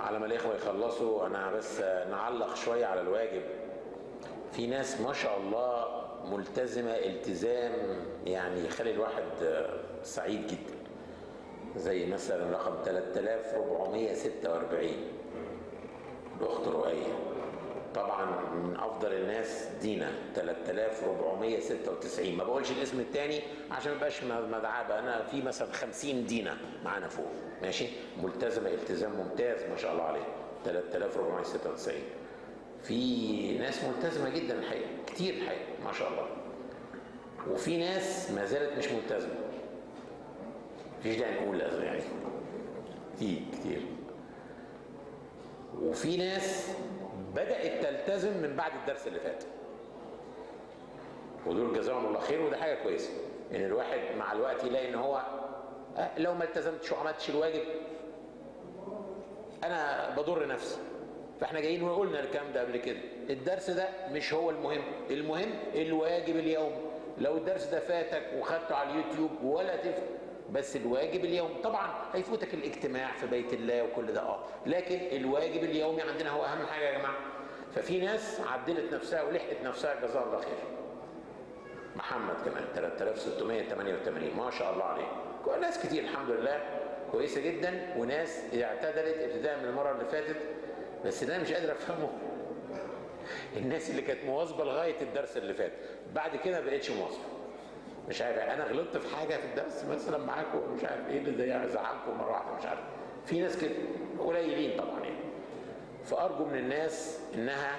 على ما الاخوه يخلصوا انا بس نعلق شويه على الواجب في ناس ما شاء الله ملتزمه التزام يعني يخلي الواحد سعيد جدا زي مثلا رقم 3446 الاخت رؤيه طبعا من افضل الناس دينا 3496 ما بقولش الاسم الثاني عشان ما يبقاش مدعاه بقى انا في مثلا 50 دينا معانا فوق ماشي ملتزمه التزام ممتاز ما شاء الله عليه 3496 في ناس ملتزمه جدا الحقيقه كتير الحقيقه ما شاء الله وفي ناس ما زالت مش ملتزمه مفيش داعي نقول يعني كتير كتير وفي ناس بدأت تلتزم من بعد الدرس اللي فات ودول جزاهم الله خير وده حاجه كويسه ان الواحد مع الوقت يلاقي ان هو لو ما التزمتش وعملتش الواجب انا بضر نفسي فاحنا جايين وقلنا الكلام ده قبل كده الدرس ده مش هو المهم المهم الواجب اليوم لو الدرس ده فاتك وخدته على اليوتيوب ولا تفهم بس الواجب اليوم طبعا هيفوتك الاجتماع في بيت الله وكل ده اه لكن الواجب اليومي عندنا هو اهم حاجه يا جماعه ففي ناس عدلت نفسها ولحقت نفسها جزاها الله خير محمد كمان 3688 ما شاء الله عليه ناس كتير الحمد لله كويسه جدا وناس اعتدلت ابتداء من المره اللي فاتت بس انا مش قادر افهمه الناس اللي كانت مواظبه لغايه الدرس اللي فات بعد كده ما بقتش مواظبه مش عارف انا غلطت في حاجه في الدرس مثلا معاكم مش عارف ايه اللي زعلكم مره واحده مش عارف في ناس كده قليلين طبعا يعني فارجو من الناس انها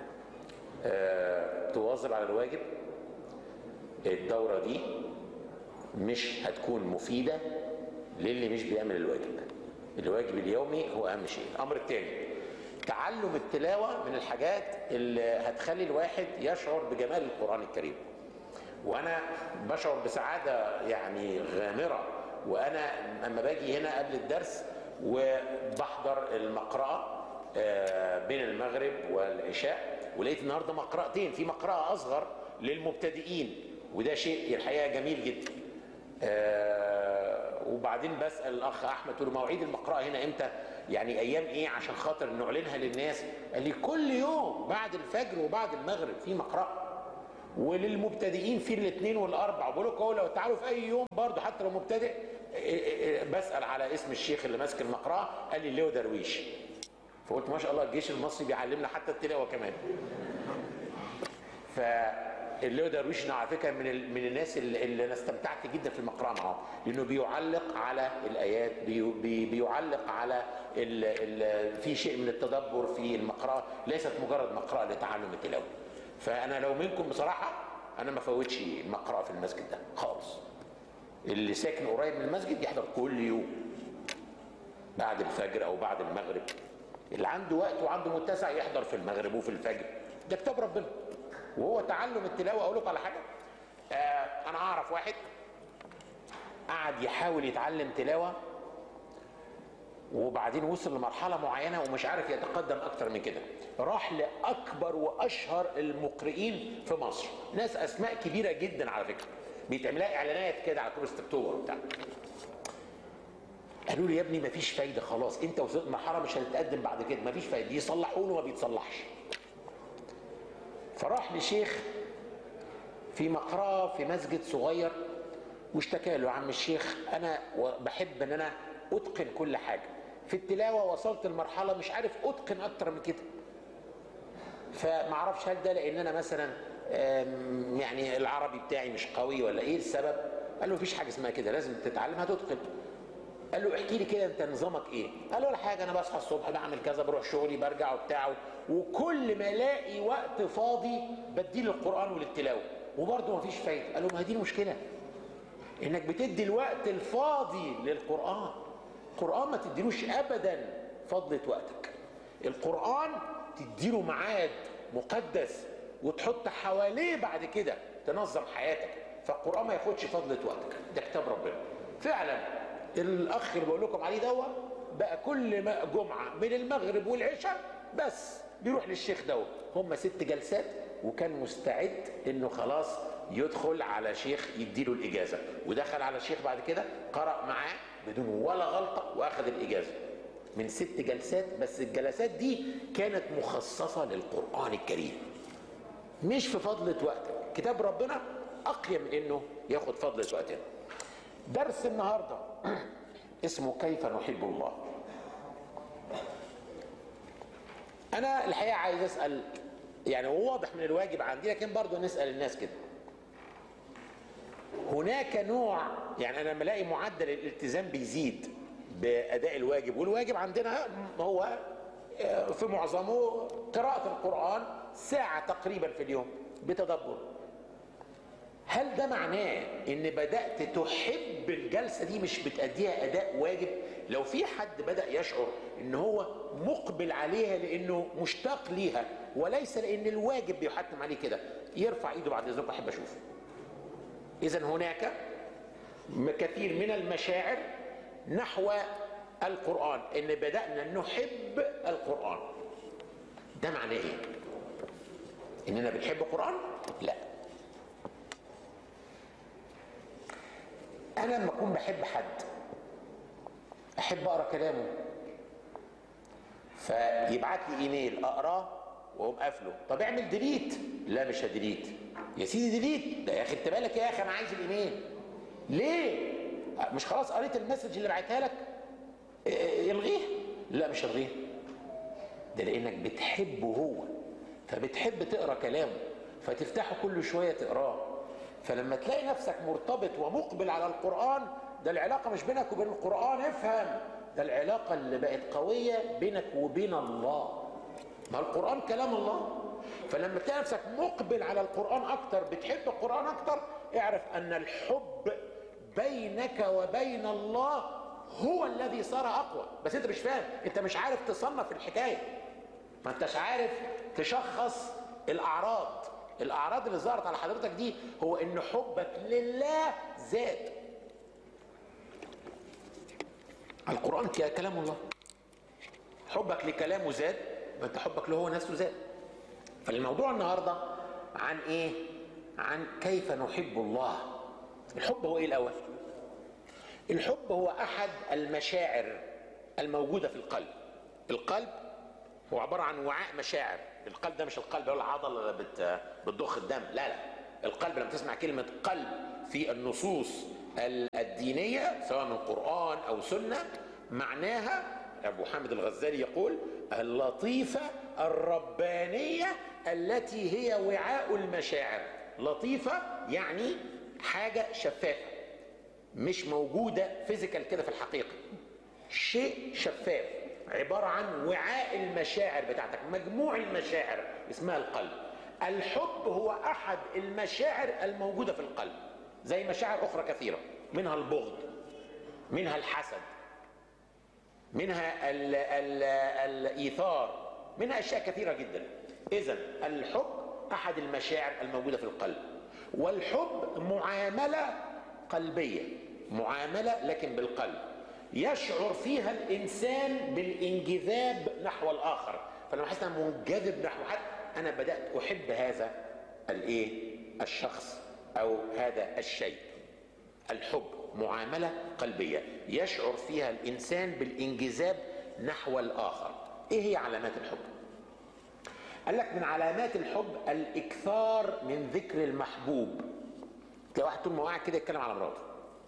آه تواظب على الواجب الدوره دي مش هتكون مفيده للي مش بيعمل الواجب الواجب اليومي هو اهم شيء الامر الثاني تعلم التلاوه من الحاجات اللي هتخلي الواحد يشعر بجمال القران الكريم وانا بشعر بسعاده يعني غامره وانا لما باجي هنا قبل الدرس وبحضر المقرأة بين المغرب والعشاء ولقيت النهارده مقرأتين في مقرأة أصغر للمبتدئين وده شيء الحقيقة جميل جدا وبعدين بسأل الأخ أحمد تقول مواعيد المقرأة هنا إمتى يعني أيام إيه عشان خاطر نعلنها للناس قال لي كل يوم بعد الفجر وبعد المغرب في مقرأة وللمبتدئين في الاثنين والاربع بقول لكم لو تعالوا في اي يوم برضه حتى لو مبتدئ بسال على اسم الشيخ اللي ماسك المقرأة قال لي اللي هو درويش فقلت ما شاء الله الجيش المصري بيعلمنا حتى التلاوه كمان فاللي هو درويش على فكره من من الناس اللي, اللي انا استمتعت جدا في المقرأة معاه لانه بيعلق على الايات بي بي بيعلق على ال ال في شيء من التدبر في المقرأة ليست مجرد مقرأة لتعلم التلاوه فانا لو منكم بصراحه انا ما فوتش مقرأة في المسجد ده خالص اللي ساكن قريب من المسجد يحضر كل يوم بعد الفجر او بعد المغرب اللي عنده وقت وعنده متسع يحضر في المغرب وفي الفجر ده كتاب ربنا وهو تعلم التلاوه اقول لكم على حاجه آه انا اعرف واحد قعد يحاول يتعلم تلاوه وبعدين وصل لمرحلة معينة ومش عارف يتقدم أكتر من كده راح لأكبر وأشهر المقرئين في مصر ناس أسماء كبيرة جدا على فكرة بيتعمل لها إعلانات كده على كورس أكتوبر وبتاع قالوا لي يا ابني مفيش فايدة خلاص أنت وصلت مرحلة مش هتتقدم بعد كده مفيش فايدة يصلحوا له ما بيتصلحش فراح لشيخ في مقرأة في مسجد صغير واشتكى له يا عم الشيخ أنا بحب إن أنا أتقن كل حاجة في التلاوه وصلت لمرحله مش عارف اتقن اكتر من كده فمعرفش هل ده لان انا مثلا يعني العربي بتاعي مش قوي ولا ايه السبب قال له مفيش حاجه اسمها كده لازم تتعلم هتتقن قال له احكي لي كده انت نظامك ايه قال له ولا حاجه انا بصحى الصبح بعمل كذا بروح شغلي برجع وبتاع وكل ما الاقي وقت فاضي بديه للقران وللتلاوه وبرضه مفيش فايده قال له ما دي المشكله انك بتدي الوقت الفاضي للقران القرآن ما تديلوش أبدا فضلة وقتك القرآن تديله ميعاد مقدس وتحط حواليه بعد كده تنظم حياتك فالقرآن ما ياخدش فضلة وقتك ده كتاب ربنا فعلا الأخ اللي بقول لكم عليه دوت بقى كل ما جمعة من المغرب والعشاء بس بيروح للشيخ دوت هم ست جلسات وكان مستعد انه خلاص يدخل على شيخ يديله الاجازه ودخل على شيخ بعد كده قرأ معاه بدون ولا غلطه واخذ الاجازه من ست جلسات بس الجلسات دي كانت مخصصة للقرآن الكريم مش في فضلة وقت كتاب ربنا أقيم من إنه ياخد فضلة وقتنا درس النهاردة اسمه كيف نحب الله أنا الحقيقة عايز أسأل يعني هو واضح من الواجب عندي لكن برضه نسأل الناس كده هناك نوع يعني انا لما الاقي معدل الالتزام بيزيد باداء الواجب والواجب عندنا هو في معظمه قراءة القرآن ساعة تقريبا في اليوم بتدبر هل ده معناه ان بدأت تحب الجلسة دي مش بتأديها اداء واجب لو في حد بدأ يشعر ان هو مقبل عليها لانه مشتاق ليها وليس لان الواجب بيحتم عليه كده يرفع ايده بعد اذنكم احب اشوفه اذا هناك كثير من المشاعر نحو القرآن ان بدأنا نحب القرآن ده معناه ايه اننا بنحب القرآن لا انا لما اكون بحب حد احب اقرا كلامه فيبعت لي ايميل اقراه واقوم قافله طب اعمل ديليت لا مش هديليت يا سيدي ديليت ده يا اخي انت بالك يا اخي انا عايز الايميل ليه مش خلاص قريت المسج اللي بعتها لك الغيه لا مش الغيه ده لانك بتحبه هو فبتحب تقرا كلامه فتفتحه كل شويه تقراه فلما تلاقي نفسك مرتبط ومقبل على القران ده العلاقه مش بينك وبين القران افهم ده العلاقه اللي بقت قويه بينك وبين الله ما القران كلام الله فلما تلاقي نفسك مقبل على القران اكتر بتحب القران اكتر اعرف ان الحب بينك وبين الله هو الذي صار اقوى بس انت مش فاهم انت مش عارف تصنف الحكايه ما انتش عارف تشخص الاعراض الاعراض اللي ظهرت على حضرتك دي هو ان حبك لله زاد القران كلام الله حبك لكلامه زاد فانت حبك له هو نفسه زاد فالموضوع النهارده عن ايه عن كيف نحب الله الحب هو ايه الاول الحب هو احد المشاعر الموجوده في القلب القلب هو عباره عن وعاء مشاعر القلب ده مش القلب هو العضله اللي بت... بتضخ الدم لا لا القلب لما تسمع كلمه قلب في النصوص الدينيه سواء من قران او سنه معناها ابو حامد الغزالي يقول اللطيفه الربانيه التي هي وعاء المشاعر لطيفه يعني حاجه شفافه مش موجوده فيزيكال كده في الحقيقه شيء شفاف عباره عن وعاء المشاعر بتاعتك مجموع المشاعر اسمها القلب الحب هو احد المشاعر الموجوده في القلب زي مشاعر اخرى كثيره منها البغض منها الحسد منها ال ال الايثار منها اشياء كثيره جدا اذا الحب احد المشاعر الموجوده في القلب والحب معامله قلبيه معامله لكن بالقلب يشعر فيها الانسان بالانجذاب نحو الاخر فلما احس انا منجذب نحو حد انا بدات احب هذا الايه الشخص او هذا الشيء الحب معامله قلبيه يشعر فيها الانسان بالانجذاب نحو الاخر ايه هي علامات الحب قال لك من علامات الحب الاكثار من ذكر المحبوب تلاقي واحد طول ما هو قاعد كده يتكلم على مراته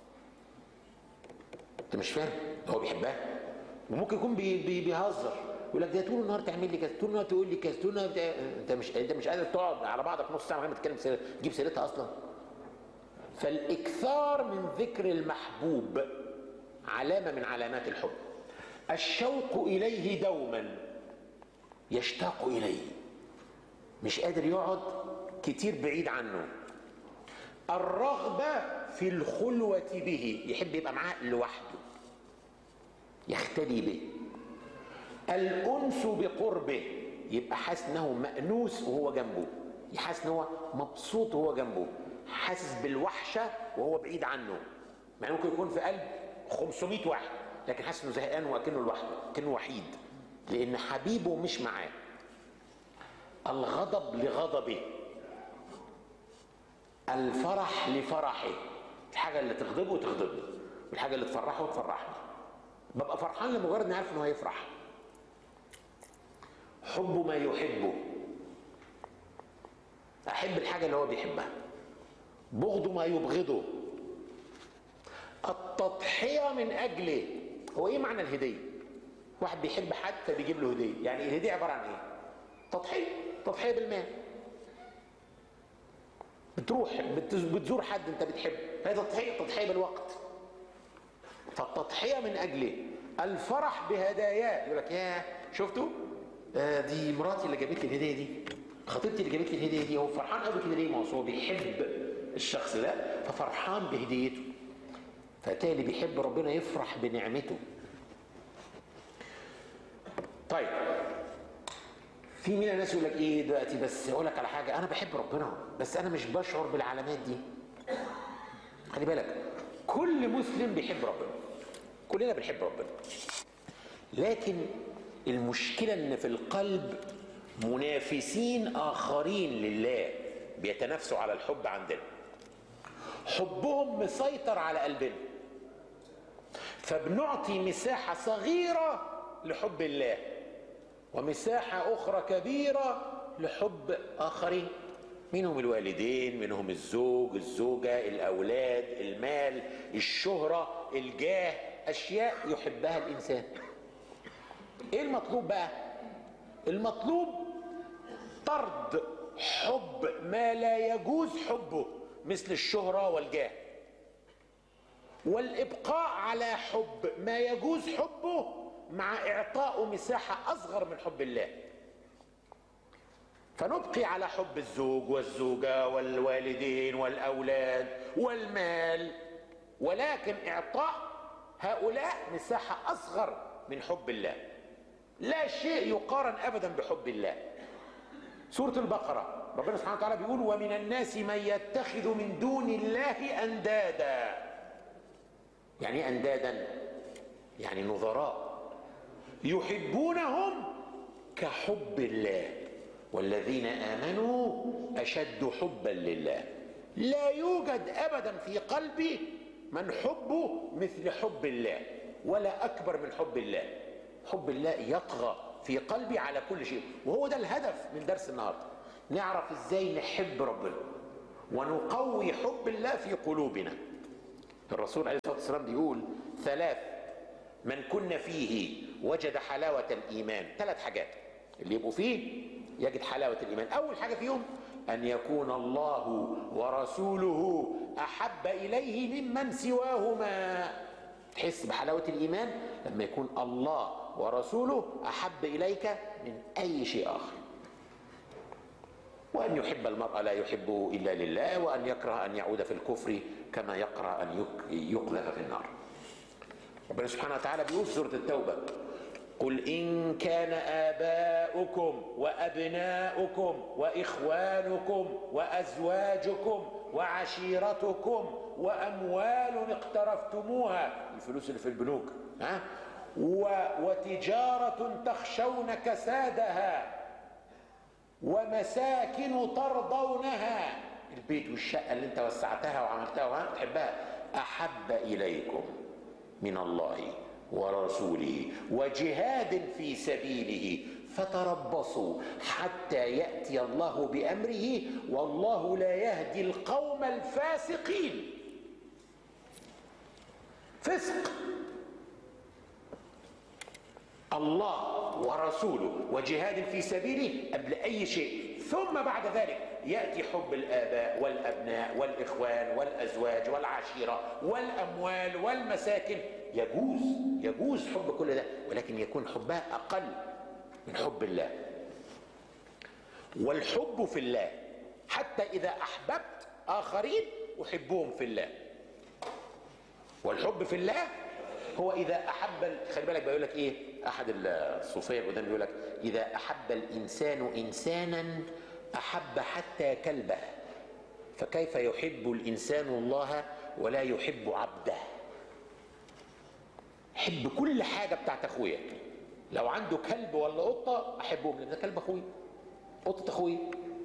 انت مش فاهم هو بيحبها وممكن يكون بي بي بيهزر يقول لك ده طول النهار تعمل لي كذا طول النهار تقول لي كذا طول النهار بتاع... انت مش انت مش قادر تقعد على بعضك نص ساعه من غير ما تتكلم سير... تجيب سيرتها اصلا فالاكثار من ذكر المحبوب علامه من علامات الحب الشوق اليه دوما يشتاق اليه مش قادر يقعد كتير بعيد عنه الرغبه في الخلوه به يحب يبقى معاه لوحده يختلي به الانس بقربه يبقى حاسس انه مانوس وهو جنبه يحس ان هو مبسوط وهو جنبه حاسس بالوحشه وهو بعيد عنه مع ممكن يكون في قلب 500 واحد لكن حاسس انه زهقان وكانه لوحده كانه وحيد لان حبيبه مش معاه الغضب لغضبه الفرح لفرحه الحاجه اللي تغضبه تغضبني والحاجه اللي تفرحه تفرحني ببقى فرحان لمجرد اني عارف انه هيفرح حب ما يحبه احب الحاجه اللي هو بيحبها بغض ما يبغضه التضحيه من اجله هو ايه معنى الهديه واحد بيحب حد فبيجيب له هديه يعني الهديه عباره عن ايه تضحيه تضحيه بالمال بتروح بتزور حد انت بتحبه هي تضحيه تضحيه بالوقت فالتضحيه من اجله الفرح بهداياه يقول لك يا شفتوا آه دي مراتي اللي جابت لي الهديه دي خطيبتي اللي جابت لي الهديه دي هو فرحان قوي كده ليه ما هو بيحب الشخص ده ففرحان بهديته فبالتالي بيحب ربنا يفرح بنعمته طيب في من الناس يقول لك ايه دلوقتي بس اقول لك على حاجه انا بحب ربنا بس انا مش بشعر بالعلامات دي خلي بالك كل مسلم بيحب ربنا كلنا بنحب ربنا لكن المشكله ان في القلب منافسين اخرين لله بيتنافسوا على الحب عندنا حبهم مسيطر على قلبنا فبنعطي مساحه صغيره لحب الله ومساحه اخرى كبيره لحب اخرين منهم الوالدين منهم الزوج الزوجه الاولاد المال الشهره الجاه اشياء يحبها الانسان ايه المطلوب بقى المطلوب طرد حب ما لا يجوز حبه مثل الشهرة والجاه والإبقاء على حب ما يجوز حبه مع إعطائه مساحة أصغر من حب الله فنبقي على حب الزوج والزوجة والوالدين والأولاد والمال ولكن إعطاء هؤلاء مساحة أصغر من حب الله لا شيء يقارن أبدا بحب الله سورة البقرة ربنا سبحانه وتعالى بيقول ومن الناس من يتخذ من دون الله أندادا يعني ايه أندادا يعني نظراء يحبونهم كحب الله والذين آمنوا أشد حبا لله لا يوجد أبدا في قلبي من حبه مثل حب الله ولا أكبر من حب الله حب الله يطغى في قلبي على كل شيء وهو ده الهدف من درس النهارده نعرف ازاي نحب ربنا ونقوي حب الله في قلوبنا الرسول عليه الصلاه والسلام بيقول ثلاث من كن فيه وجد حلاوه الايمان ثلاث حاجات اللي يبقوا فيه يجد حلاوه الايمان اول حاجه فيهم ان يكون الله ورسوله احب اليه ممن سواهما تحس بحلاوه الايمان لما يكون الله ورسوله احب اليك من اي شيء اخر وان يحب المرء لا يحبه الا لله وان يكره ان يعود في الكفر كما يكره ان يقذف في النار ربنا سبحانه وتعالى بيقول في سوره التوبه قل ان كان اباؤكم وابناؤكم واخوانكم وازواجكم وعشيرتكم واموال اقترفتموها الفلوس اللي في البنوك ها وتجارة تخشون كسادها ومساكن ترضونها البيت والشقة اللي انت وسعتها وعملتها وها تحبها أحب إليكم من الله ورسوله وجهاد في سبيله فتربصوا حتى يأتي الله بأمره والله لا يهدي القوم الفاسقين فسق الله ورسوله وجهاد في سبيله قبل اي شيء ثم بعد ذلك ياتي حب الاباء والابناء والاخوان والازواج والعشيره والاموال والمساكن يجوز يجوز حب كل ده ولكن يكون حبها اقل من حب الله والحب في الله حتى اذا احببت اخرين احبهم في الله والحب في الله هو اذا احب خلي بالك بيقول لك ايه احد الصوفيه القدام بيقول لك اذا احب الانسان انسانا احب حتى كلبه فكيف يحب الانسان الله ولا يحب عبده حب كل حاجه بتاعت اخويا لو عنده كلب ولا قطه احبهم لان ده كلب اخويا قطه اخويا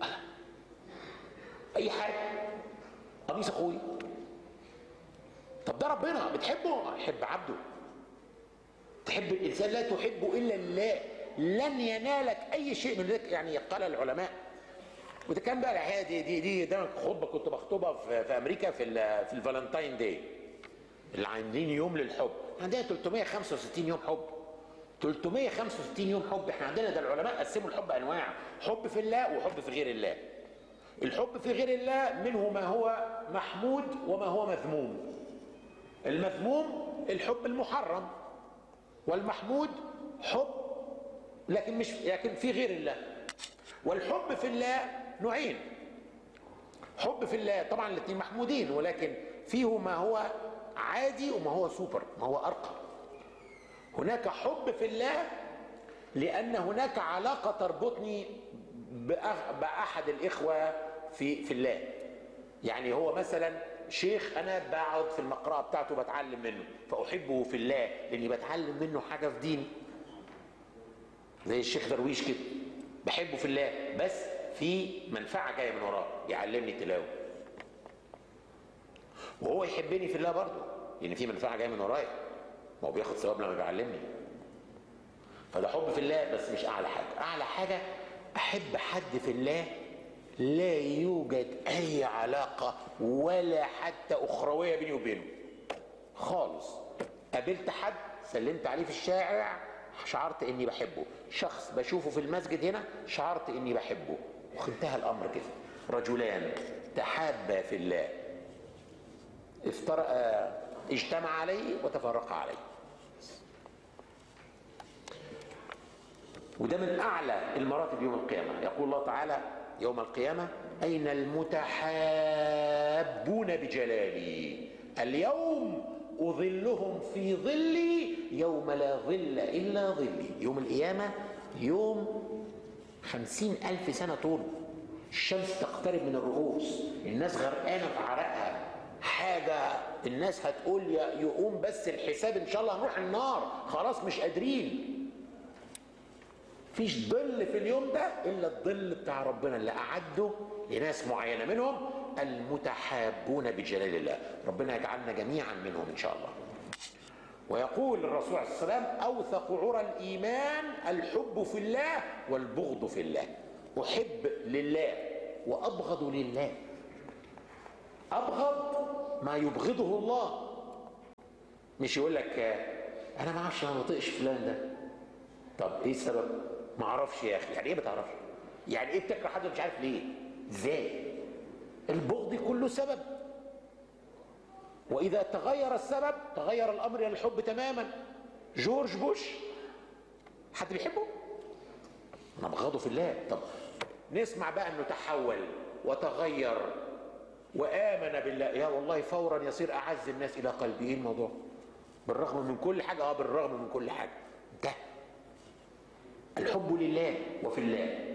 اي حاجه قميص اخويا طب ده ربنا بتحبه حب عبده تحب الانسان لا تحبه الا الله لن ينالك اي شيء من ذلك يعني قال العلماء وده كان بقى الحقيقه دي دي دي ده خطبه كنت بخطبها في, في امريكا في ال في الفالنتاين داي اللي عاملين يوم للحب عندنا 365 يوم حب 365 يوم حب احنا عندنا ده العلماء قسموا الحب انواع حب في الله وحب في غير الله الحب في غير الله منه ما هو محمود وما هو مذموم المذموم الحب المحرم والمحمود حب لكن مش لكن في غير الله والحب في الله نوعين حب في الله طبعا الاثنين محمودين ولكن فيه ما هو عادي وما هو سوبر ما هو ارقى هناك حب في الله لان هناك علاقه تربطني باحد الاخوه في في الله يعني هو مثلا شيخ انا بقعد في المقرأة بتاعته بتعلم منه فاحبه في الله لاني بتعلم منه حاجه في ديني زي الشيخ درويش كده بحبه في الله بس في منفعه جايه من وراه يعلمني تلاوه وهو يحبني في الله برضه لان في منفعه جايه من ورايا ما هو بياخد ثواب لما بيعلمني فده حب في الله بس مش اعلى حاجه اعلى حاجه احب حد في الله لا يوجد اي علاقه ولا حتى اخرويه بيني وبينه خالص قابلت حد سلمت عليه في الشارع شعرت اني بحبه شخص بشوفه في المسجد هنا شعرت اني بحبه وانتهى الامر كده رجلان تحابا في الله افترقا اجتمع عليه وتفرقا عليه وده من اعلى المراتب يوم القيامه يقول الله تعالى يوم القيامه اين المتحابون بجلالي اليوم اظلهم في ظلي يوم لا ظل الا ظلي يوم القيامه يوم خمسين ألف سنة طول الشمس تقترب من الرؤوس الناس غرقانة في عرقها حاجة الناس هتقول يقوم بس الحساب إن شاء الله هنروح النار خلاص مش قادرين فيش ظل في اليوم ده إلا الظل بتاع ربنا اللي أعده لناس معينة منهم المتحابون بجلال الله ربنا يجعلنا جميعا منهم إن شاء الله ويقول الرسول عليه السلام اوثق عرى الايمان الحب في الله والبغض في الله احب لله وابغض لله ابغض ما يبغضه الله مش يقول لك انا ما اعرفش ما بطيقش فلان ده طب ايه السبب ما اعرفش يا اخي يعني ايه ما تعرفش يعني ايه بتكره حد مش عارف ليه ازاي البغض كله سبب واذا تغير السبب تغير الامر الى الحب تماما جورج بوش حد بيحبه انا بغضه في الله طب نسمع بقى انه تحول وتغير وامن بالله يا والله فورا يصير اعز الناس الى قلبي ايه الموضوع بالرغم من كل حاجه اه بالرغم من كل حاجه ده الحب لله وفي الله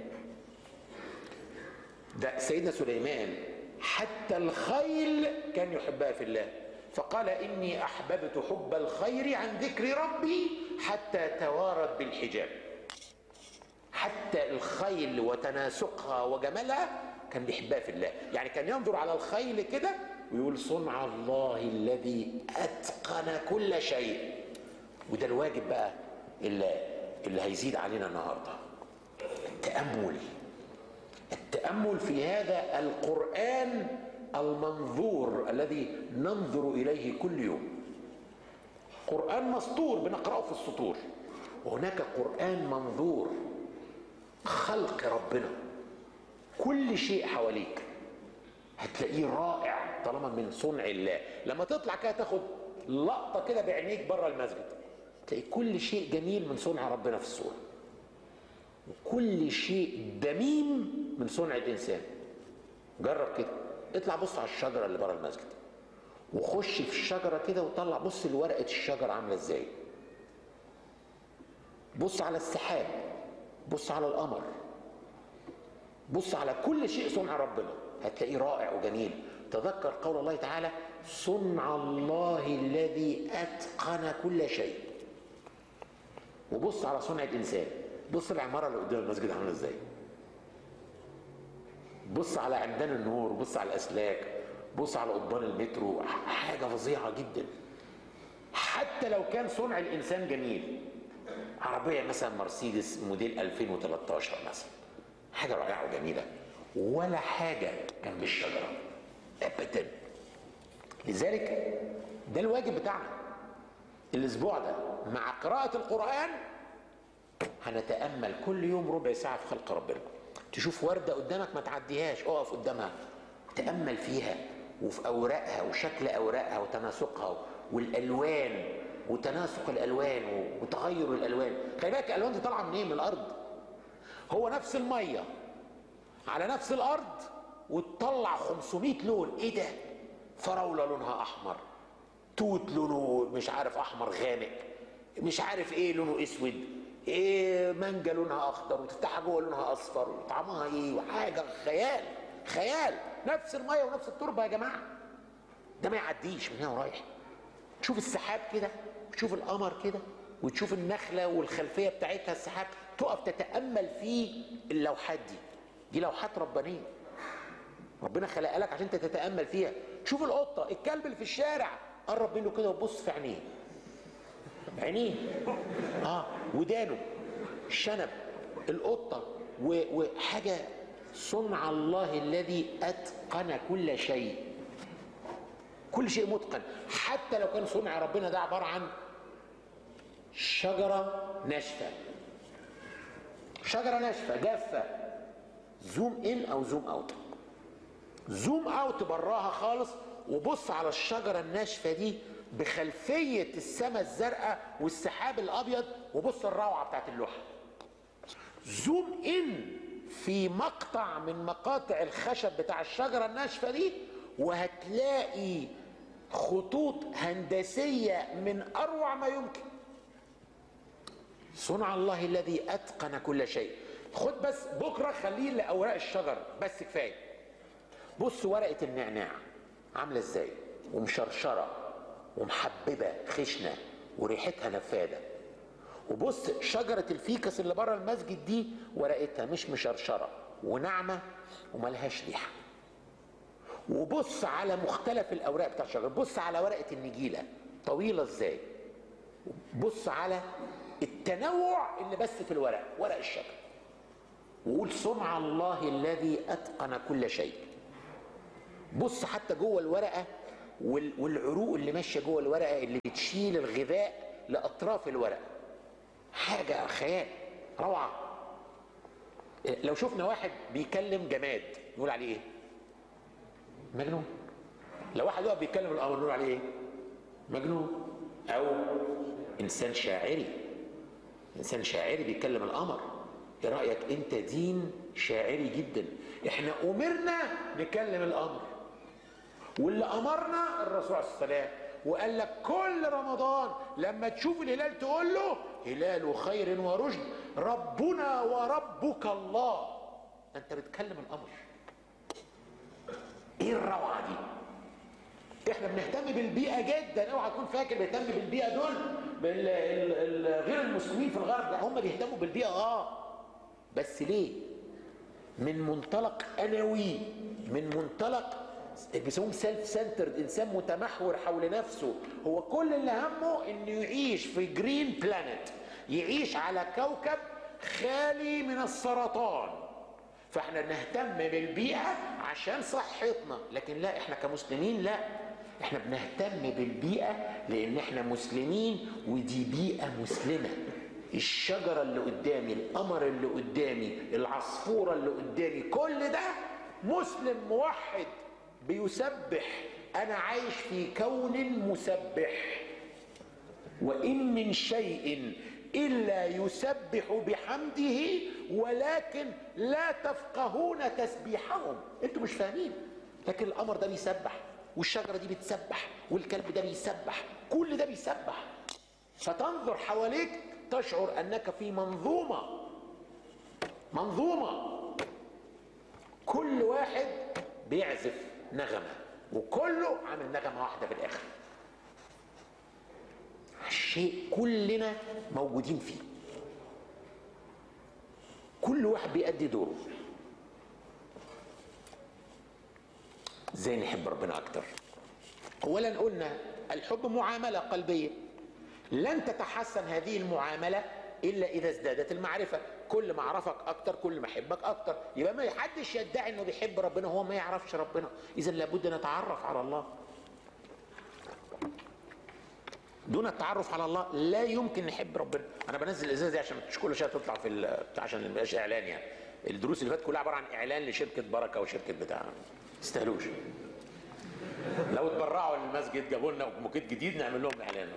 ده سيدنا سليمان حتى الخيل كان يحبها في الله فقال إني أحببت حب الخير عن ذكر ربي حتى توارت بالحجاب حتى الخيل وتناسقها وجمالها كان بيحبها في الله يعني كان ينظر على الخيل كده ويقول صنع الله الذي أتقن كل شيء وده الواجب بقى اللي, اللي هيزيد علينا النهارده التأمل التأمل في هذا القرآن المنظور الذي ننظر إليه كل يوم قرآن مسطور بنقرأه في السطور وهناك قرآن منظور خلق ربنا كل شيء حواليك هتلاقيه رائع طالما من صنع الله لما تطلع كده تاخد لقطة كده بعينيك بره المسجد تلاقي كل شيء جميل من صنع ربنا في الصورة وكل شيء دميم من صنع الانسان جرب كده اطلع بص على الشجره اللي بره المسجد وخش في الشجره كده وطلع بص لورقه الشجره عامله ازاي بص على السحاب بص على القمر بص على كل شيء صنع ربنا هتلاقيه رائع وجميل تذكر قول الله تعالى صنع الله الذي اتقن كل شيء وبص على صنع الانسان بص العماره اللي قدام المسجد عامله ازاي بص على عمدان النور بص على الاسلاك بص على قضبان المترو حاجه فظيعه جدا حتى لو كان صنع الانسان جميل عربيه مثلا مرسيدس موديل 2013 مثلا حاجه رائعه وجميله ولا حاجه جنب الشجره ابدا لذلك ده الواجب بتاعنا الاسبوع ده مع قراءه القران هنتامل كل يوم ربع ساعه في خلق ربنا تشوف ورده قدامك ما تعديهاش اقف قدامها تامل فيها وفي اوراقها وشكل اوراقها وتناسقها والالوان وتناسق الالوان وتغير الالوان خلي بالك الالوان دي طالعه منين من الارض هو نفس الميه على نفس الارض وتطلع 500 لون ايه ده فراوله لونها احمر توت لونه مش عارف احمر غامق مش عارف ايه لونه اسود ايه مانجا لونها اخضر وتفتحها جوه لونها اصفر وطعمها ايه وحاجه خيال خيال نفس الميه ونفس التربه يا جماعه ده ما يعديش من هنا ورايح تشوف السحاب كده تشوف القمر كده وتشوف النخله والخلفيه بتاعتها السحاب تقف تتامل في اللوحات دي دي لوحات ربانيه ربنا خلقها لك عشان انت تتامل فيها تشوف القطه الكلب اللي في الشارع قرب منه كده وبص في عينيه عينيه اه ودانه الشنب القطه و- وحاجه صنع الله الذي اتقن كل شيء كل شيء متقن حتى لو كان صنع ربنا ده عباره عن شجره ناشفه شجره ناشفه جافه زوم ان او زوم اوت زوم اوت براها خالص وبص على الشجره الناشفه دي بخلفيه السماء الزرقاء والسحاب الابيض وبص الروعه بتاعت اللوحه زوم ان في مقطع من مقاطع الخشب بتاع الشجره الناشفه دي وهتلاقي خطوط هندسيه من اروع ما يمكن صنع الله الذي اتقن كل شيء خد بس بكره خليه لاوراق الشجر بس كفايه بص ورقه النعناع عامله ازاي ومشرشره ومحببه خشنه وريحتها نفاده وبص شجره الفيكس اللي بره المسجد دي ورقتها مش مشرشره وناعمه وملهاش ريحه وبص على مختلف الاوراق بتاع الشجر بص على ورقه النجيله طويله ازاي بص على التنوع اللي بس في الورق ورق الشجر وقول صنع الله الذي اتقن كل شيء بص حتى جوه الورقه وال- والعروق اللي ماشيه جوه الورقه اللي بتشيل الغذاء لاطراف الورقه حاجه خيال روعه لو شفنا واحد بيكلم جماد نقول عليه ايه مجنون لو واحد واقف بيتكلم الامر نقول عليه ايه مجنون او انسان شاعري انسان شاعري بيتكلم القمر ايه رايك انت دين شاعري جدا احنا امرنا نكلم القمر واللي امرنا الرسول عليه السلام وقال لك كل رمضان لما تشوف الهلال تقول له هلال خير ورشد ربنا وربك الله انت بتكلم القمر ايه الروعه دي احنا بنهتم بالبيئه جدا اوعى تكون فاكر بنهتم بالبيئه دول بال- ال- ال- غير المسلمين في الغرب لا هم بيهتموا بالبيئه اه بس ليه من منطلق انوي من منطلق بيسموه سيلف سنترد انسان متمحور حول نفسه هو كل اللي همه انه يعيش في جرين بلانت يعيش على كوكب خالي من السرطان فاحنا نهتم بالبيئة عشان صحتنا لكن لا احنا كمسلمين لا احنا بنهتم بالبيئة لان احنا مسلمين ودي بيئة مسلمة الشجرة اللي قدامي القمر اللي قدامي العصفورة اللي قدامي كل ده مسلم موحد بيسبح انا عايش في كون مسبح وإن من شيء إلا يسبح بحمده ولكن لا تفقهون تسبيحهم انتوا مش فاهمين لكن القمر ده بيسبح والشجرة دي بتسبح والكلب ده بيسبح كل ده بيسبح فتنظر حواليك تشعر أنك في منظومة منظومة كل واحد بيعزف نغمة وكله عامل نغمة واحدة في الآخر شيء كلنا موجودين فيه كل واحد بيأدي دوره ازاي نحب ربنا اكتر اولا قلنا الحب معامله قلبيه لن تتحسن هذه المعامله الا اذا ازدادت المعرفه كل ما اعرفك اكتر كل ما احبك اكتر يبقى ما حدش يدعي انه بيحب ربنا هو ما يعرفش ربنا اذا لابد نتعرف على الله دون التعرف على الله لا يمكن نحب ربنا انا بنزل الازازه دي عشان مش كل شويه تطلع في ال- عشان ما يبقاش اعلان يعني الدروس اللي فاتت كلها عباره عن اعلان لشركه بركه وشركه بتاع ما يستاهلوش لو اتبرعوا للمسجد جابوا لنا موكيت جديد نعمل لهم اعلان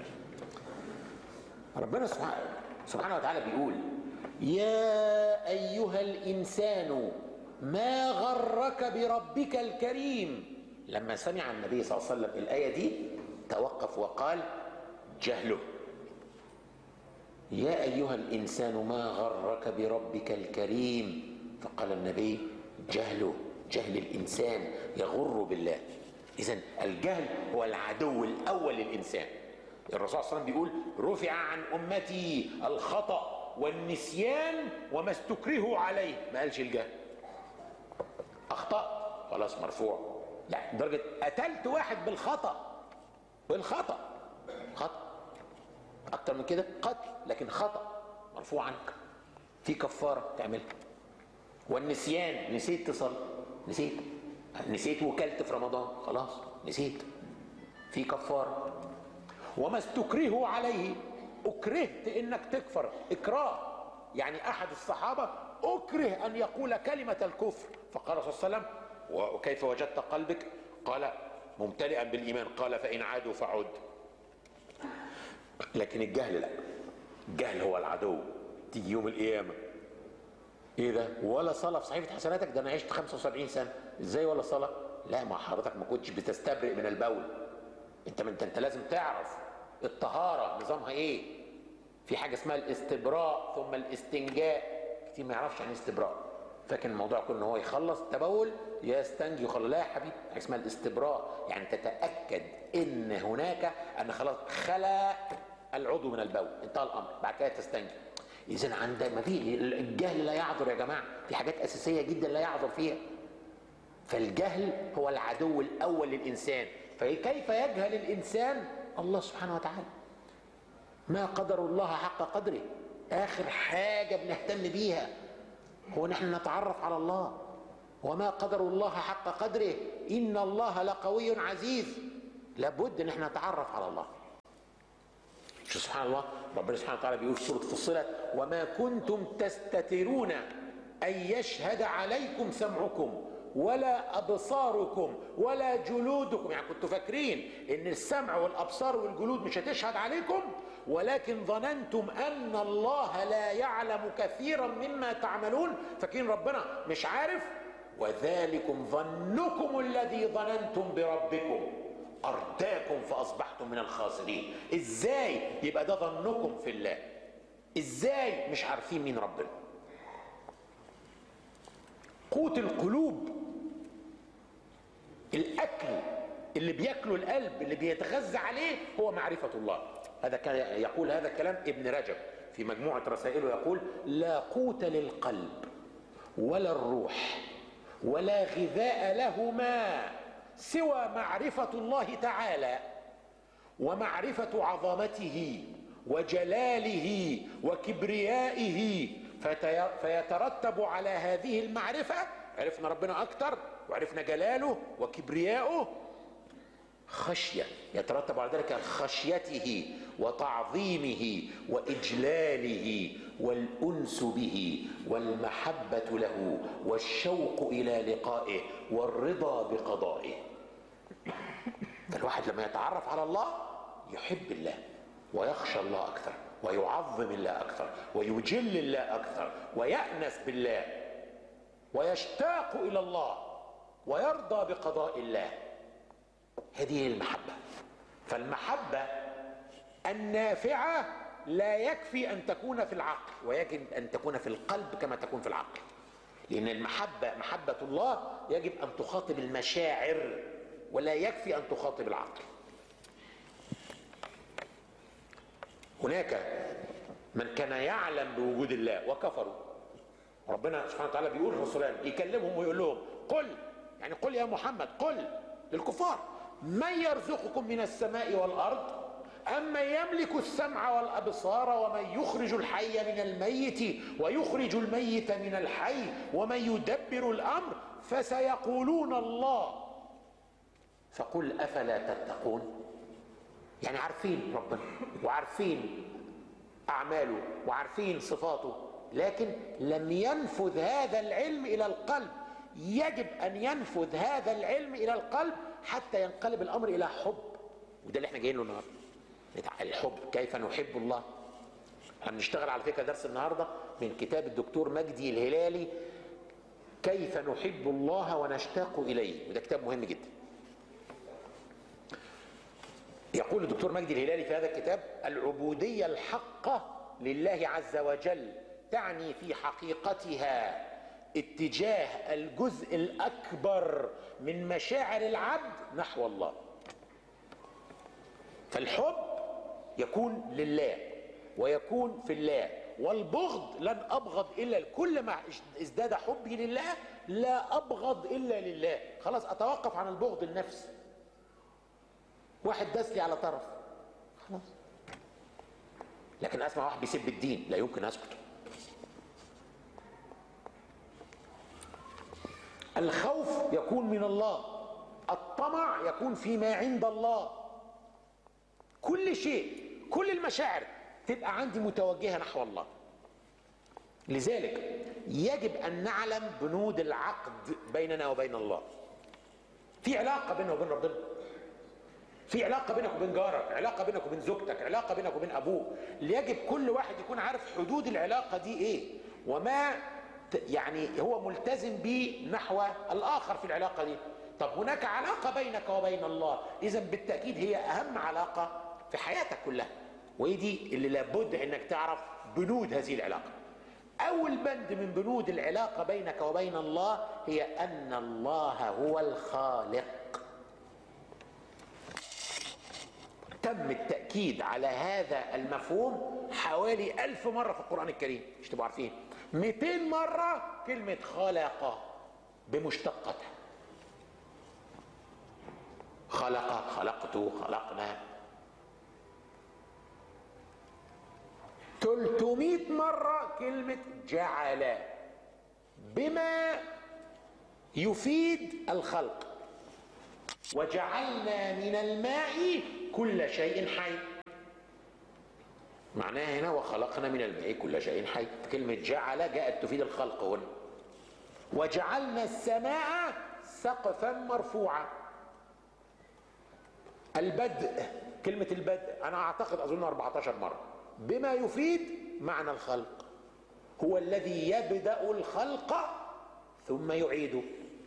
ربنا سبحانه سبحانه وتعالى بيقول يا ايها الانسان ما غرك بربك الكريم لما سمع النبي صلى الله عليه وسلم الايه دي توقف وقال جهله يا ايها الانسان ما غرك بربك الكريم فقال النبي جهله جهل الانسان يغر بالله اذا الجهل هو العدو الاول للانسان الرسول صلى الله عليه وسلم بيقول رفع عن امتي الخطا والنسيان وما استكرهوا عليه ما قالش الجهل اخطات خلاص مرفوع لا لدرجه قتلت واحد بالخطا بالخطا خطا اكتر من كده قتل لكن خطا مرفوع عنك في كفاره تعملها والنسيان نسيت تصلي نسيت نسيت وكلت في رمضان خلاص نسيت في كفاره وما استكرهوا عليه اكرهت انك تكفر اكراه يعني احد الصحابه اكره ان يقول كلمه الكفر فقال صلى الله عليه وسلم وكيف وجدت قلبك قال ممتلئا بالايمان قال فان عادوا فعد لكن الجهل لا الجهل هو العدو تيجي يوم القيامه ايه ده ولا صلاه في صحيفه حسناتك ده انا عشت 75 سنه ازاي ولا صلاه لا ما حضرتك ما كنتش بتستبرئ من البول انت انت انت لازم تعرف الطهاره نظامها ايه في حاجه اسمها الاستبراء ثم الاستنجاء كتير ما يعرفش يعني استبراء فاكر الموضوع كله ان هو يخلص تبول يستنجي وخلاص لا يا حبيبي حاجه اسمها الاستبراء يعني تتاكد ان هناك ان خلاص خلا العضو من البول انتهى الامر بعد كده تستنجي اذا عند ما في الجهل لا يعذر يا جماعه في حاجات اساسيه جدا لا يعذر فيها فالجهل هو العدو الاول للانسان فكيف يجهل الانسان الله سبحانه وتعالى ما قدر الله حق قدره اخر حاجه بنهتم بيها هو نحن نتعرف على الله وما قدر الله حق قدره ان الله لقوي عزيز لابد ان احنا نتعرف على الله شو سبحان الله ربنا سبحانه وتعالى بيقول في سوره فصلت وما كنتم تستترون ان يشهد عليكم سمعكم ولا ابصاركم ولا جلودكم يعني كنتوا فاكرين ان السمع والابصار والجلود مش هتشهد عليكم ولكن ظننتم ان الله لا يعلم كثيرا مما تعملون فاكرين ربنا مش عارف وذلكم ظنكم الذي ظننتم بربكم ارداكم فاصبحتم من الخاسرين ازاي يبقى ده ظنكم في الله ازاي مش عارفين مين ربنا قوت القلوب الاكل اللي بياكله القلب اللي بيتغذى عليه هو معرفه الله هذا كان يقول هذا الكلام ابن رجب في مجموعه رسائله يقول لا قوت للقلب ولا الروح ولا غذاء لهما سوى معرفه الله تعالى ومعرفه عظمته وجلاله وكبريائه فيترتب على هذه المعرفة عرفنا ربنا أكتر وعرفنا جلاله وكبرياءه خشية يترتب على ذلك خشيته وتعظيمه وإجلاله والأنس به والمحبة له والشوق إلى لقائه والرضا بقضائه فالواحد لما يتعرف على الله يحب الله ويخشى الله أكثر ويعظم الله اكثر ويجل الله اكثر ويانس بالله ويشتاق الى الله ويرضى بقضاء الله هذه المحبه فالمحبه النافعه لا يكفي ان تكون في العقل ويجب ان تكون في القلب كما تكون في العقل لان المحبه محبه الله يجب ان تخاطب المشاعر ولا يكفي ان تخاطب العقل هناك من كان يعلم بوجود الله وكفروا ربنا سبحانه وتعالى بيقول للرسولان يكلمهم ويقول لهم قل يعني قل يا محمد قل للكفار من يرزقكم من السماء والارض أما يملك السمع والأبصار ومن يخرج الحي من الميت ويخرج الميت من الحي ومن يدبر الأمر فسيقولون الله فقل أفلا تتقون يعني عارفين ربنا وعارفين أعماله وعارفين صفاته لكن لم ينفذ هذا العلم إلى القلب يجب أن ينفذ هذا العلم إلى القلب حتى ينقلب الأمر إلى حب وده اللي احنا جايين له النهارده الحب كيف نحب الله هنشتغل على فكره درس النهارده من كتاب الدكتور مجدي الهلالي كيف نحب الله ونشتاق اليه وده كتاب مهم جدا يقول الدكتور مجدي الهلالي في هذا الكتاب العبوديه الحقه لله عز وجل تعني في حقيقتها اتجاه الجزء الاكبر من مشاعر العبد نحو الله فالحب يكون لله ويكون في الله والبغض لن ابغض الا كل ما ازداد حبي لله لا ابغض الا لله خلاص اتوقف عن البغض النفسي واحد داس لي على طرف خلاص لكن اسمع واحد بيسب الدين لا يمكن اسكت الخوف يكون من الله الطمع يكون فيما عند الله كل شيء كل المشاعر تبقى عندي متوجهه نحو الله لذلك يجب ان نعلم بنود العقد بيننا وبين الله في علاقه بيننا وبين ربنا في علاقه بينك وبين جارك علاقه بينك وبين زوجتك علاقه بينك وبين ابوك يجب كل واحد يكون عارف حدود العلاقه دي ايه وما يعني هو ملتزم به نحو الاخر في العلاقه دي طب هناك علاقه بينك وبين الله اذا بالتاكيد هي اهم علاقه في حياتك كلها وهي دي اللي لابد انك تعرف بنود هذه العلاقه اول بند من بنود العلاقه بينك وبين الله هي ان الله هو الخالق تم التأكيد على هذا المفهوم حوالي ألف مرة في القرآن الكريم مش تبقوا عارفين 200 مرة كلمة خلق بمشتقتها خلق خلقت خلقنا 300 مرة كلمة جعل بما يفيد الخلق وجعلنا من الماء كل شيء حي معناها هنا وخلقنا من الماء كل شيء حي كلمة جعل جاءت تفيد الخلق هنا وجعلنا السماء سقفا مرفوعا البدء كلمة البدء أنا أعتقد أظن 14 مرة بما يفيد معنى الخلق هو الذي يبدأ الخلق ثم يعيده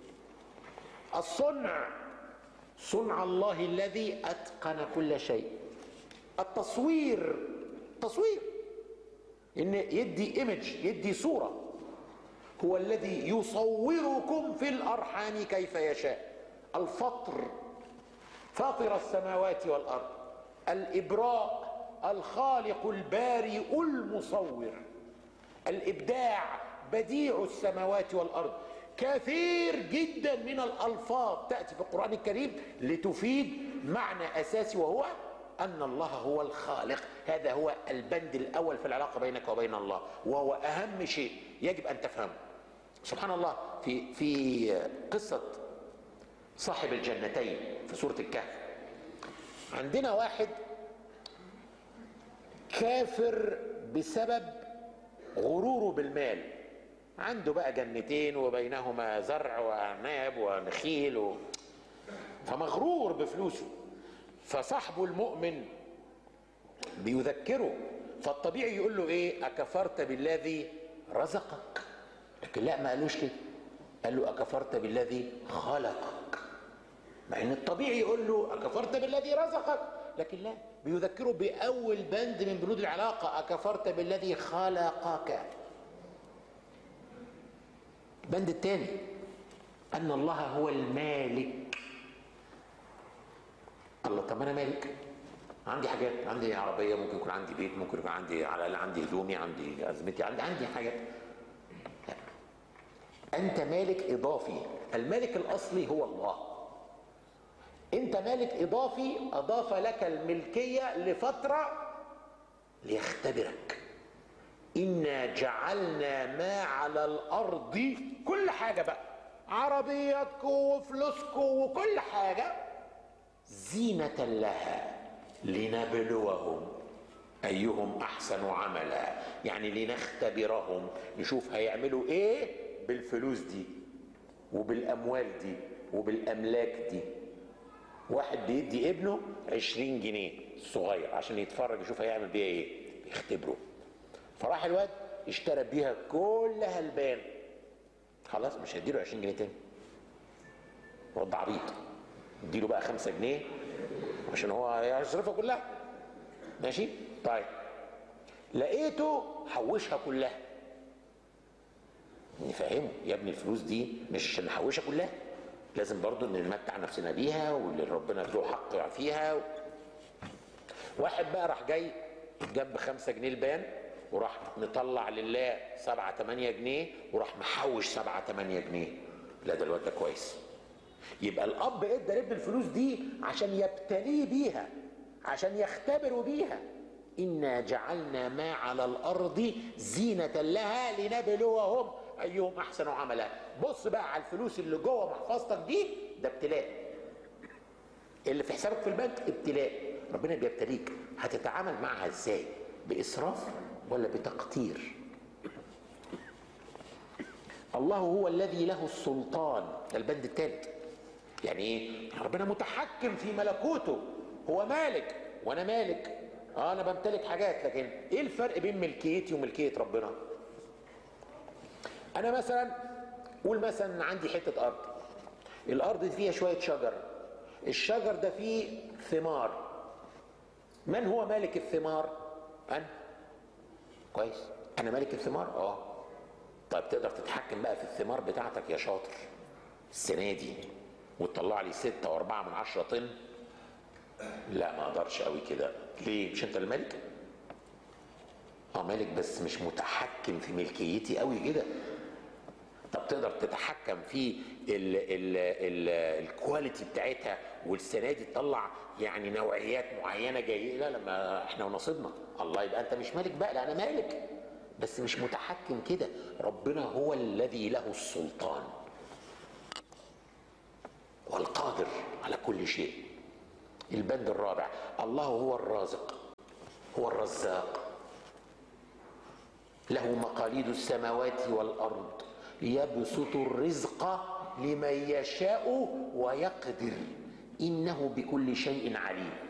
الصنع صنع الله الذي اتقن كل شيء التصوير تصوير ان يدي ايمج يدي صوره هو الذي يصوركم في الارحام كيف يشاء الفطر فاطر السماوات والارض الابراء الخالق البارئ المصور الابداع بديع السماوات والارض كثير جدا من الالفاظ تاتي في القران الكريم لتفيد معنى اساسي وهو ان الله هو الخالق هذا هو البند الاول في العلاقه بينك وبين الله وهو اهم شيء يجب ان تفهمه سبحان الله في في قصه صاحب الجنتين في سوره الكهف عندنا واحد كافر بسبب غروره بالمال عنده بقى جنتين وبينهما زرع واعناب ونخيل و... فمغرور بفلوسه فصاحبه المؤمن بيذكره فالطبيعي يقول له ايه اكفرت بالذي رزقك لكن لا ما قالوش كده قال له اكفرت بالذي خلقك مع ان الطبيعي يقول له اكفرت بالذي رزقك لكن لا بيذكره باول بند من بنود العلاقه اكفرت بالذي خلقك البند الثاني ان الله هو المالك الله طب انا مالك عندي حاجات عندي عربيه ممكن يكون عندي بيت ممكن يكون عندي على الاقل عندي هدومي عندي ازمتي عندي عندي حاجات لا. انت مالك اضافي المالك الاصلي هو الله انت مالك اضافي اضاف لك الملكيه لفتره ليختبرك انا جعلنا ما على الارض كل حاجه بقى عربياتكم وفلوسكم وكل حاجه زينه لها لنبلوهم ايهم احسن عملا يعني لنختبرهم نشوف هيعملوا ايه بالفلوس دي وبالاموال دي وبالاملاك دي واحد بيدي ابنه عشرين جنيه صغير عشان يتفرج يشوف هيعمل بيها ايه يختبره فراح الواد اشترى بيها كلها البان خلاص مش هديله 20 جنيه تاني هو ده عبيط اديله بقى 5 جنيه عشان هو هيصرفها كلها ماشي طيب لقيته حوشها كلها نفهمه يا ابني الفلوس دي مش عشان نحوشها كلها لازم برضو ان نمتع نفسنا بيها واللي ربنا له حق فيها واحد بقى راح جاي جاب خمسة جنيه البان وراح مطلع لله سبعة تمانية جنيه وراح محوش سبعة تمانية جنيه لا ده الواد ده كويس يبقى الاب ادى لابن الفلوس دي عشان يبتليه بيها عشان يختبروا بيها انا جعلنا ما على الارض زينه لها لنبلوهم ايهم احسن عملا بص بقى على الفلوس اللي جوه محفظتك دي ده ابتلاء اللي في حسابك في البنك ابتلاء ربنا بيبتليك هتتعامل معها ازاي باسراف ولا بتقتير الله هو الذي له السلطان ده البند الثالث يعني ايه ربنا متحكم في ملكوته هو مالك وانا مالك اه انا بمتلك حاجات لكن ايه الفرق بين ملكيتي وملكيه ربنا انا مثلا قول مثلا عندي حته ارض الارض دي فيها شويه شجر الشجر ده فيه ثمار من هو مالك الثمار انا كويس انا مالك الثمار اه طيب تقدر تتحكم بقى في الثمار بتاعتك يا شاطر السنه دي وتطلع لي ستة وأربعة من عشرة طن لا ما أقدرش قوي كده ليه مش أنت الملك اه مالك بس مش متحكم في ملكيتي قوي كده طب تقدر تتحكم في ال ال ال الكواليتي بتاعتها والسنه دي تطلع يعني نوعيات معينه جايه لا لما احنا ونصيبنا الله يبقى انت مش مالك بقى لا انا مالك بس مش متحكم كده ربنا هو الذي له السلطان والقادر على كل شيء البند الرابع الله هو الرازق هو الرزاق له مقاليد السماوات والارض يبسط الرزق لمن يشاء ويقدر انه بكل شيء عليم